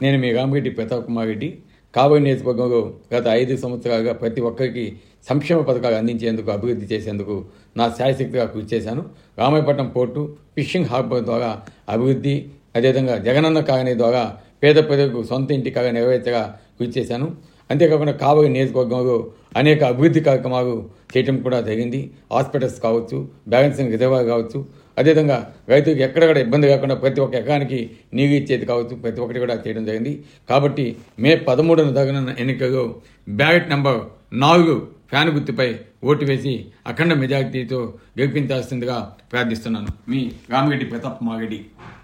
నేను మీ రామరెడ్డి ప్రతాప్ కుమార్ రెడ్డి కాబోయే నియోజకవర్గంలో గత ఐదు సంవత్సరాలుగా ప్రతి ఒక్కరికి సంక్షేమ పథకాలు అందించేందుకు అభివృద్ధి చేసేందుకు నా శాయశక్తిగా కృషి చేశాను రామాయపట్నం పోర్టు ఫిషింగ్ హార్బర్ ద్వారా అభివృద్ధి అదేవిధంగా జగనన్న కాలనీ ద్వారా పేద ప్రజలకు సొంత ఇంటి కళ నెరవేర్చగా కృషి చేశాను అంతేకాకుండా కాబోయే నియోజకవర్గంలో అనేక అభివృద్ధి కార్యక్రమాలు చేయటం కూడా జరిగింది హాస్పిటల్స్ కావచ్చు బ్యాలెన్సింగ్ రిజర్వాయర్ కావచ్చు అదేవిధంగా రైతులకు ఎక్కడెక్కడ ఇబ్బంది కాకుండా ప్రతి ఒక్క ఎకరానికి నీరు ఇచ్చేది కావచ్చు ప్రతి ఒక్కటి కూడా చేయడం జరిగింది కాబట్టి మే పదమూడున జరగనున్న ఎన్నికల్లో బ్యాలెట్ నెంబర్ నాలుగు ఫ్యాన్ గుర్తుపై ఓటు వేసి అఖండ మెజారిటీతో గెలిపించాల్సిందిగా ప్రార్థిస్తున్నాను మీ రామిరెడ్డి ప్రతాప్ మాగడ్డి